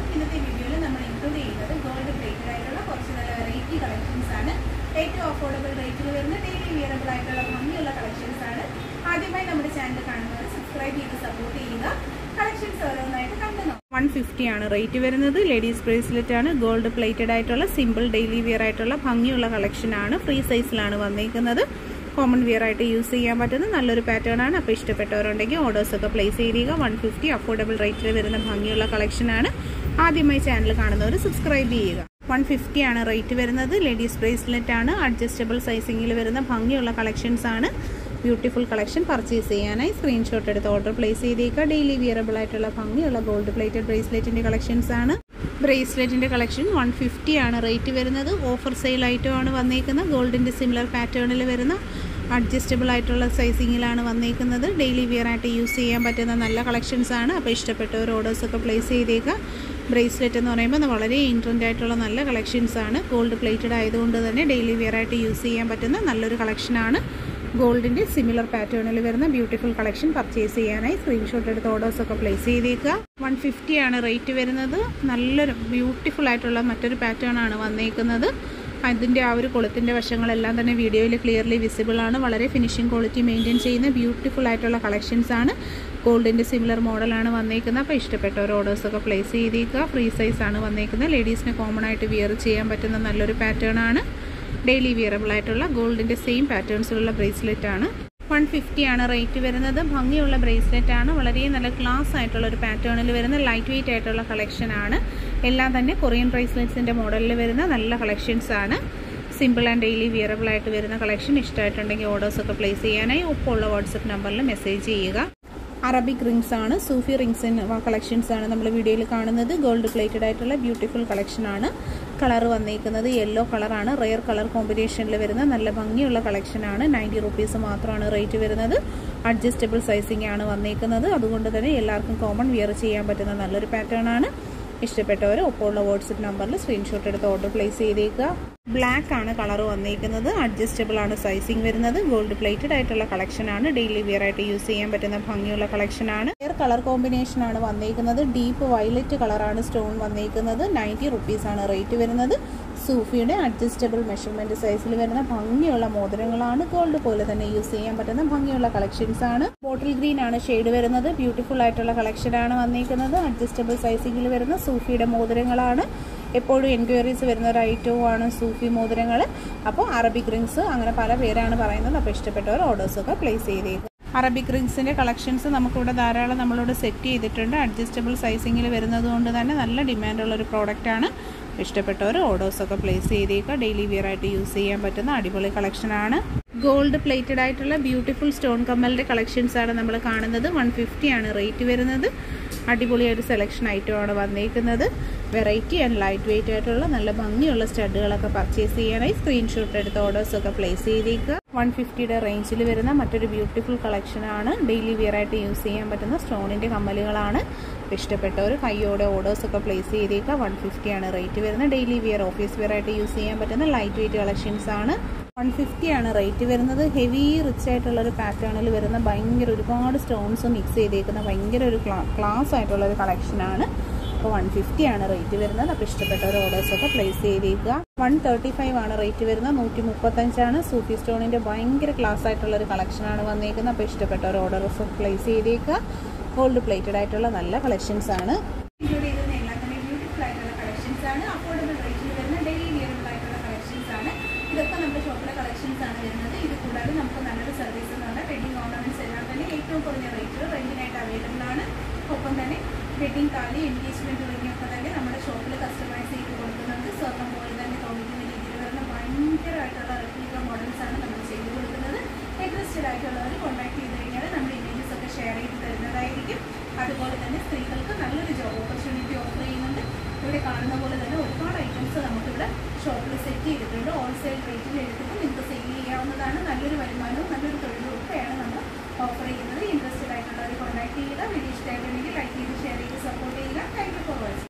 ഇന്നത്തെ വീഡിയോയിൽ നമ്മൾ ഇൻക്ലൂഡ് ചെയ്യുന്നത് ഗോൾഡ് പ്ലേറ്റഡ് ആയിട്ടുള്ള കുറച്ച് നല്ല വെറൈറ്റി കളക്ഷൻസ് ആണ് ഏറ്റവും അഫോർഡബിൾ റേറ്റിൽ വരുന്ന ഡെയിലി വിയറബിൾ ആയിട്ടുള്ള ഭംഗിയുള്ള കളക്ഷൻസ് ആണ് ആദ്യമായി നമ്മുടെ ചാനൽ കാണുന്നവർ സബ്സ്ക്രൈബ് ചെയ്ത് സപ്പോർട്ട് ചെയ്യുക കളക്ഷൻസ് ഓരോന്നായിട്ട് കണ്ടു വൺ ഫിഫ്റ്റി ആണ് റേറ്റ് വരുന്നത് ലേഡീസ് ബ്രേസ്ലെറ്റ് ആണ് ഗോൾഡ് പ്ലേറ്റഡ് ആയിട്ടുള്ള സിമ്പിൾ ഡെയിലി വിയർ ആയിട്ടുള്ള ഭംഗിയുള്ള കളക്ഷൻ ആണ് ഫ്രീ സൈസിലാണ് വന്നിരിക്കുന്നത് കോമൺ വിയർ ആയിട്ട് യൂസ് ചെയ്യാൻ പറ്റുന്ന നല്ലൊരു പാറ്റേൺ ആണ് അപ്പോൾ ഇഷ്ടപ്പെട്ടവരുണ്ടെങ്കിൽ ഓർഡേഴ്സ് ഒക്കെ പ്ലേസ് ചെയ്യുക വൺ ഫിഫ്റ്റി അഫോർഡബിൾ റേറ്റിൽ വരുന്ന ഭംഗിയുള്ള കളക്ഷൻ ആണ് ആദ്യമായി ചാനൽ കാണുന്നവർ സബ്സ്ക്രൈബ് ചെയ്യുക വൺ ഫിഫ്റ്റി ആണ് റേറ്റ് വരുന്നത് ലേഡീസ് ബ്രേസ്ലെറ്റ് ആണ് അഡ്ജസ്റ്റബിൾ സൈസിങ്ങിൽ വരുന്ന ഭംഗിയുള്ള കളക്ഷൻസ് ആണ് ബ്യൂട്ടിഫുൾ കളക്ഷൻ പർച്ചേസ് ചെയ്യാനായി സ്ക്രീൻഷോട്ട് എടുത്ത് ഓർഡർ പ്ലേസ് ചെയ്തേക്കുക ഡെയിലി വിയറബിൾ ആയിട്ടുള്ള ഭംഗിയുള്ള ഗോൾഡ് പ്ലേറ്റഡ് ബ്രേസ്ലെറ്റിന്റെ കളക്ഷൻസ് ആണ് ബ്രേസ്ലെറ്റിന്റെ കളക്ഷൻ വൺ ഫിഫ്റ്റി ആണ് റേറ്റ് വരുന്നത് ഓഫർ സെയിൽ ഐറ്റം ആണ് വന്നേക്കുന്നത് ഗോൾഡിന്റെ സിമിലർ പാറ്റേണിൽ വരുന്ന അഡ്ജസ്റ്റബിൾ ആയിട്ടുള്ള സൈസിങ്ങിലാണ് വന്നേക്കുന്നത് ഡെയിലി വിയർ ആയിട്ട് യൂസ് ചെയ്യാൻ പറ്റുന്ന നല്ല കളക്ഷൻസ് ആണ് അപ്പോൾ ഇഷ്ടപ്പെട്ടവർ ഓർഡേഴ്സ് ഒക്കെ പ്ലേസ് ചെയ്തേക്കുക ബ്രേസ്ലെറ്റ് എന്ന് പറയുമ്പോൾ വളരെ ഇൻട്രൻ്റ് ആയിട്ടുള്ള നല്ല കളക്ഷൻസ് ആണ് ഗോൾഡ് പ്ലേറ്റഡ് ആയതുകൊണ്ട് തന്നെ ഡെയിലി വിയർ ആയിട്ട് യൂസ് ചെയ്യാൻ പറ്റുന്ന നല്ലൊരു കളക്ഷനാണ് ഗോൾഡിൻ്റെ സിമിലർ പാറ്റേണിൽ വരുന്ന ബ്യൂട്ടിഫുൾ കളക്ഷൻ പർച്ചേസ് ചെയ്യാനായി സ്ക്രീൻഷോട്ട് എടുത്ത് ഓർഡേഴ്സ് ഒക്കെ പ്ലേസ് ചെയ്തേക്കുക വൺ ഫിഫ്റ്റി ആണ് റേറ്റ് വരുന്നത് നല്ലൊരു ബ്യൂട്ടിഫുൾ ആയിട്ടുള്ള മറ്റൊരു പാറ്റേൺ ആണ് വന്നേക്കുന്നത് അതിൻ്റെ ആ ഒരു കൊളുത്തിൻ്റെ വശങ്ങളെല്ലാം തന്നെ വീഡിയോയിൽ ക്ലിയർലി വിസിബിൾ ആണ് വളരെ ഫിനിഷിംഗ് ക്വാളിറ്റി മെയിൻറ്റെയിൻ ചെയ്യുന്ന ബ്യൂട്ടിഫുൾ ആയിട്ടുള്ള കളക്ഷൻസ് ആണ് ഗോൾഡിൻ്റെ സിമിലർ മോഡലാണ് വന്നേക്കുന്നത് അപ്പോൾ ഇഷ്ടപ്പെട്ടവർ ഓർഡേഴ്സ് ഒക്കെ പ്ലേസ് ചെയ്തേക്കുക ഫ്രീ സൈസ് ആണ് വന്നേക്കുന്നത് ലേഡീസിന് കോമൺ ആയിട്ട് വിയർ ചെയ്യാൻ പറ്റുന്ന നല്ലൊരു പാറ്റേൺ ആണ് ഡെയിലി വിയറബിൾ ആയിട്ടുള്ള ഗോൾഡിൻ്റെ സെയിം പാറ്റേൺസിലുള്ള ബ്രേസ്ലെറ്റ് ആണ് വൺ ഫിഫ്റ്റി ആണ് റേറ്റ് വരുന്നത് ഭംഗിയുള്ള ബ്രേസ്ലെറ്റ് ആണ് വളരെ നല്ല ക്ലാസ് ആയിട്ടുള്ള ഒരു പാറ്റേണിൽ വരുന്ന ലൈറ്റ് വെയിറ്റ് ആയിട്ടുള്ള കളക്ഷൻ ആണ് എല്ലാം തന്നെ കൊറിയൻ ബ്രേസ്ലെറ്റ്സിൻ്റെ മോഡലിൽ വരുന്ന നല്ല കളക്ഷൻസ് ആണ് സിമ്പിൾ ആൻഡ് ഡെയിലി വിയറബിൾ ആയിട്ട് വരുന്ന കളക്ഷൻ ഇഷ്ടമായിട്ടുണ്ടെങ്കിൽ ഓർഡേഴ്സ് ഒക്കെ പ്ലേസ് ചെയ്യാനായി ഒപ്പമുള്ള വാട്സപ്പ് നമ്പറിൽ മെസ്സേജ് ചെയ്യുക അറബിക് റിങ്സ് ആണ് സൂഫി റിങ്സ് കളക്ഷൻസ് ആണ് നമ്മൾ വീഡിയോയിൽ കാണുന്നത് ഗോൾഡ് പ്ലേറ്റഡ് ആയിട്ടുള്ള ബ്യൂട്ടിഫുൾ കളക്ഷൻ ആണ് കളർ വന്നേക്കുന്നത് യെല്ലോ കളറാണ് റെയർ കളർ കോമ്പിനേഷനിൽ വരുന്ന നല്ല ഭംഗിയുള്ള കളക്ഷൻ ആണ് നയൻറ്റി റുപ്പീസ് മാത്രമാണ് റേറ്റ് വരുന്നത് അഡ്ജസ്റ്റബിൾ സൈസിങ് ആണ് വന്നേക്കുന്നത് അതുകൊണ്ട് തന്നെ എല്ലാവർക്കും കോമൺ വിയർ ചെയ്യാൻ പറ്റുന്ന നല്ലൊരു പാറ്റേൺ ആണ് ഇഷ്ടപ്പെട്ടവർ ഒപ്പമുള്ള വാട്സപ്പ് നമ്പറിൽ സ്ക്രീൻഷോട്ട് എടുത്ത് ഓർഡർ പ്ലേസ് ചെയ്തേക്കുക ബ്ലാക്ക് ആണ് കളർ വന്നിരിക്കുന്നത് അഡ്ജസ്റ്റബിൾ ആണ് സൈസിങ് വരുന്നത് ഗോൾഡ് പ്ലേറ്റഡ് ആയിട്ടുള്ള കളക്ഷൻ ആണ് ഡെയിലി വിയർ ആയിട്ട് യൂസ് ചെയ്യാൻ പറ്റുന്ന ഭംഗിയുള്ള കളക്ഷൻ ആണ് ഹെയർ കളർ കോമ്പിനേഷൻ ആണ് വന്നിരിക്കുന്നത് ഡീപ്പ് വയലറ്റ് കളറാണ് സ്റ്റോൺ വന്നിരിക്കുന്നത് നയൻറ്റി റുപ്പീസ് ആണ് റേറ്റ് വരുന്നത് സൂഫിയുടെ അഡ്ജസ്റ്റബിൾ മെഷർമെന്റ് സൈസിൽ വരുന്ന ഭംഗിയുള്ള മോതിരങ്ങളാണ് ഗോൾഡ് പോലെ തന്നെ യൂസ് ചെയ്യാൻ പറ്റുന്ന ഭംഗിയുള്ള കളക്ഷൻസ് ആണ് ബോട്ടിൽ ഗ്രീൻ ആണ് ഷെയ്ഡ് വരുന്നത് ബ്യൂട്ടിഫുൾ ആയിട്ടുള്ള കളക്ഷൻ ആണ് വന്നിരിക്കുന്നത് അഡ്ജസ്റ്റബിൾ സൈസിങ്ങിൽ വരുന്ന സൂഫിയുടെ മോതിരങ്ങളാണ് എപ്പോഴും എൻക്വയറീസ് വരുന്ന ഒരു ഐറ്റവും ആണ് സൂഫി മോതിരങ്ങൾ അപ്പോൾ അറബിക് റിങ്സ് അങ്ങനെ പല പേരാണ് പറയുന്നത് അപ്പോൾ ഇഷ്ടപ്പെട്ടവർ ഓർഡേഴ്സൊക്കെ പ്ലേസ് ചെയ്തേക്കും അറബിക് റിങ്സിൻ്റെ കളക്ഷൻസ് നമുക്കിവിടെ ധാരാളം നമ്മളിവിടെ സെറ്റ് ചെയ്തിട്ടുണ്ട് അഡ്ജസ്റ്റബിൾ സൈസിങ്ങിൽ വരുന്നത് കൊണ്ട് തന്നെ നല്ല ഡിമാൻഡുള്ള ഒരു പ്രോഡക്റ്റാണ് ഇഷ്ടപ്പെട്ടവർ ഓർഡേഴ്സൊക്കെ പ്ലേസ് ചെയ്തേക്കുക ഡെയിലി വിയർ ആയിട്ട് യൂസ് ചെയ്യാൻ പറ്റുന്ന അടിപൊളി കളക്ഷനാണ് ഗോൾഡ് പ്ലേറ്റഡ് ആയിട്ടുള്ള ബ്യൂട്ടിഫുൾ സ്റ്റോൺ കമ്മലിൻ്റെ കളക്ഷൻസ് ആണ് നമ്മൾ കാണുന്നത് വൺ ഫിഫ്റ്റി ആണ് റേറ്റ് വരുന്നത് അടിപൊളിയായിട്ട് സെലക്ഷൻ ഐറ്റമാണ് വന്നേക്കുന്നത് വെറൈറ്റി ആൻഡ് ലൈറ്റ് വെയിറ്റ് ആയിട്ടുള്ള നല്ല ഭംഗിയുള്ള സ്റ്റഡുകളൊക്കെ പർച്ചേസ് ചെയ്യാനായി സ്ക്രീൻഷോട്ട് എടുത്ത് ഓർഡേഴ്സൊക്കെ പ്ലേസ് ചെയ്തേക്കുക വൺ ഫിഫ്റ്റിയുടെ റേഞ്ചിൽ വരുന്ന മറ്റൊരു ബ്യൂട്ടിഫുൾ കളക്ഷനാണ് ഡെയിലി വിയർ ആയിട്ട് യൂസ് ചെയ്യാൻ പറ്റുന്ന സ്റ്റോണിൻ്റെ കമ്മലുകളാണ് ഇഷ്ടപ്പെട്ടവർ കൈയോടെ ഓർഡേഴ്സൊക്കെ പ്ലേസ് ചെയ്തേക്കുക വൺ ഫിഫ്റ്റിയാണ് റേറ്റ് വരുന്നത് ഡെയിലി വിയർ ഓഫീസ് വിയർ ആയിട്ട് യൂസ് ചെയ്യാൻ പറ്റുന്ന ലൈറ്റ് വെയിറ്റ് കളക്ഷൻസ് ആണ് വൺ ഫിഫ്റ്റിയാണ് റേറ്റ് വരുന്നത് ഹെവി റിച്ച് ആയിട്ടുള്ള ഒരു പാറ്റേണിൽ വരുന്ന ഭയങ്കര ഒരുപാട് സ്റ്റോൺസ് മിക്സ് ചെയ്തേക്കുന്ന ഭയങ്കര ഒരു ക്ലാസ് ആയിട്ടുള്ള ഒരു കളക്ഷനാണ് അപ്പോൾ വൺ ഫിഫ്റ്റി ആണ് റേറ്റ് വരുന്നത് അപ്പോൾ ഇഷ്ടപ്പെട്ടവർ ഓർഡേഴ്സൊക്കെ പ്ലേസ് ചെയ്തേക്കുക വൺ തേർട്ടി ഫൈവ് ആണ് റേറ്റ് വരുന്നത് നൂറ്റി മുപ്പത്തഞ്ചാണ് സൂഫി സ്റ്റോണിൻ്റെ ഭയങ്കര ക്ലാസ് ആയിട്ടുള്ള ഒരു കളക്ഷനാണ് വന്നേക്കുന്നത് അപ്പോൾ ഇഷ്ടപ്പെട്ടവർ ഓർഡേഴ്സ് പ്ലേസ് ചെയ്തേക്കുക ഗോൾഡ് പ്ലേറ്റഡ് ആയിട്ടുള്ള നല്ല കളക്ഷൻസ് ആണ് ഇൻക്ലൂഡ് ചെയ്തിരുന്ന എല്ലാം തന്നെ ബ്യൂട്ടിഫുൾ ആയിട്ടുള്ള കളക്ഷൻസ് ആണ് അഫോർഡബിൾ റേറ്റിൽ വരുന്ന ഡെയിലി വിയറബിൾ ആയിട്ടുള്ള കളക്ഷൻസ് ആണ് ഇതൊക്കെ നമ്മുടെ ഷോപ്പിലെ കളക്ഷൻസ് ആണ് വരുന്നത് ഇത് കൂടാതെ നമുക്ക് നല്ലൊരു സർവീസ് എന്ന് പറഞ്ഞാൽ വെഡിങ് ഓർണമെന്റ്സ് എല്ലാം തന്നെ ഏറ്റവും കുറഞ്ഞ റേറ്റിൽ റെന്റിനായിട്ട് അവൈലബിൾ ആണ് ഒപ്പം തന്നെ വെഡിങ് താലി എൻഗേജ്മെന്റ് തുടങ്ങിയൊക്കെ തന്നെ നമ്മുടെ ഷോപ്പിൽ കസ്റ്റമൈസ് ചെയ്ത് കൊടുക്കുന്നുണ്ട് സ്വർണ്ണം പോലെ തന്നെ തോന്നിക്കുന്ന രീതിയിൽ വരുന്ന ഭയങ്കരമായിട്ടുള്ള റെപ്ലിക്ക മോഡൽസ് ആണ് നമ്മൾ ചെയ്ത് കൊടുക്കുന്നത് ഇൻട്രസ്റ്റഡ് ആയിട്ടുള്ളവർ കോൺടാക്ട് ചെയ്ത് കഴിഞ്ഞാൽ നമ്മൾ ഇമേജസ് ഒക്കെ ഷെയർ ചെയ്ത് തരുന്നതായിരിക്കും അതുപോലെ തന്നെ സ്ത്രീകൾക്ക് നല്ലൊരു ജോബ് ഓപ്പർച്യൂണിറ്റി ഓഫർ ചെയ്യുന്നുണ്ട് ഇവിടെ കാണുന്ന പോലെ തന്നെ ഒരുപാട് ഐറ്റംസ് നമുക്കിവിടെ ഷോപ്പിൽ സെറ്റ് ചെയ്തിട്ടുണ്ട് ഹോൾസെയിൽ റേറ്റിൽ എടുത്തിട്ട് നിങ്ങൾക്ക് സെയിൽ ചെയ്യാവുന്നതാണ് നല്ലൊരു വരുമാനവും നല്ലൊരു തൊഴിലും ഒക്കെയാണ് നമ്മൾ ഓഫർ ചെയ്യുന്നത് ഇൻട്രസ്റ്റഡ് ആയിട്ടുള്ളവർ കോൺടാക്ട് ചെയ്യുക വീഡിയോ ഇഷ്ടമായിട്ടുണ്ടെങ്കിൽ ലൈക്ക് ചെയ്ത് ഷെയർ ചെയ്ത് സപ്പോർട്ട് ചെയ്യുക താങ്ക് യു ഫോർ വാച്ചിങ്